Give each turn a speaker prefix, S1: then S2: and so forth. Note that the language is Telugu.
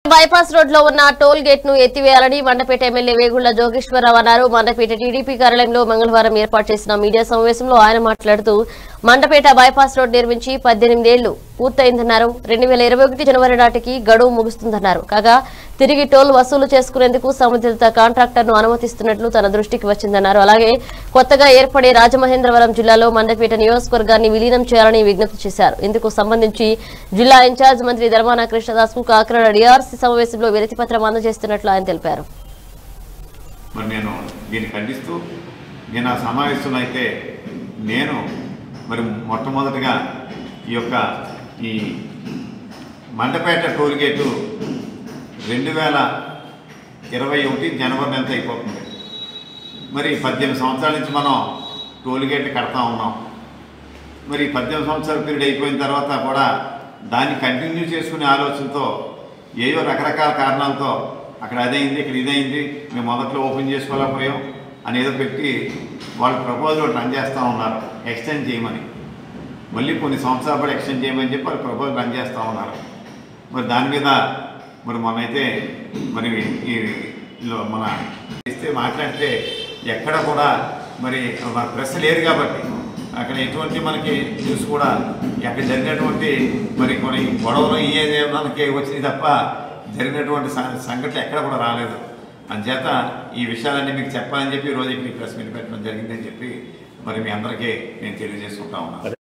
S1: బైపాస్ రోడ్ లో ఉన్న టోల్ గేట్ ను ఎత్తివేయాలని మండపేట ఎమ్మెల్యే వేగుళ్ల జోగేశ్వరరావు అన్నారు మండపేట టీడీపీ కార్యాలయంలో మంగళవారం ఏర్పాటు చేసిన మీడియా సమావేశంలో ఆయన మాట్లాడుతూ మండపేట బైపాస్ రోడ్ నిర్మించి పద్దెనిమిదేళ్లు పూర్తయిందన్నారు రెండు వేల ఇరవై ఒకటి జనవరి నాటికి గడువు ముగుస్తుందన్నారు కాగా తిరిగి టోల్ వసూలు చేసుకునేందుకు సంబంధిత కాంట్రాక్టర్ ను అనుమతిస్తున్నట్లు తన దృష్టికి వచ్చిందన్నారు అలాగే కొత్తగా ఏర్పడే రాజమహేంద్రవరం జిల్లాలో మండపేట నియోజకవర్గాన్ని విలీనం చేయాలని విజ్ఞప్తి చేశారు ఇందుకు సంబంధించి జిల్లా ఇన్ఛార్జ్ మంత్రి ధర్మాన కృష్ణదాస్ కు కాకినాడ డిఆర్సీ సమావేశంలో వినతి పత్రం అందజేస్తున్నట్లు ఆయన తెలిపారు
S2: మరి నేను దీన్ని ఖండిస్తూ నేను ఆ సమావేశంలో అయితే నేను మరి మొట్టమొదటిగా ఈ యొక్క ఈ మండపేట టోల్ గేటు రెండు వేల ఇరవై ఒకటి జనవరి నెలతో అయిపోతుంది మరి పద్దెనిమిది సంవత్సరాల నుంచి మనం టోల్ గేట్ కడతా ఉన్నాం మరి పద్దెనిమిది సంవత్సరాల పీరియడ్ అయిపోయిన తర్వాత కూడా దాన్ని కంటిన్యూ చేసుకునే ఆలోచనతో ఏవో రకరకాల కారణాలతో అక్కడ అదైంది ఇక్కడ ఇదైంది మేము మొదట్లో ఓపెన్ చేసుకోలేకపోయాం అని ఏదో పెట్టి వాళ్ళు ప్రపోజల్ రన్ చేస్తూ ఉన్నారు ఎక్స్టెండ్ చేయమని మళ్ళీ కొన్ని సంవత్సరాల పాటు ఎక్స్టెండ్ చేయమని చెప్పి వాళ్ళు ప్రపోజల్ రన్ చేస్తూ ఉన్నారు మరి దాని మీద మరి మొన్నైతే మరి ఈ లో మన ఇస్తే మాట్లాడితే ఎక్కడ కూడా మరి మన ప్రెస్ లేదు కాబట్టి అక్కడ ఎటువంటి మనకి న్యూస్ కూడా అక్కడ జరిగినటువంటి మరి కొన్ని గొడవలు ఇయ్యేదే మనకి వచ్చినాయి తప్ప జరిగినటువంటి సం- సంఘటనలు ఎక్కడ కూడా రాలేదు అందుచేత ఈ విషయాలన్నీ మీకు చెప్పాలని చెప్పి ఈ రోజు ఇక్కడ ప్రెస్ మీట్ పెట్టడం జరిగిందని చెప్పి మరి మీ అందరికీ నేను తెలియజేసుకుంటా ఉన్నాను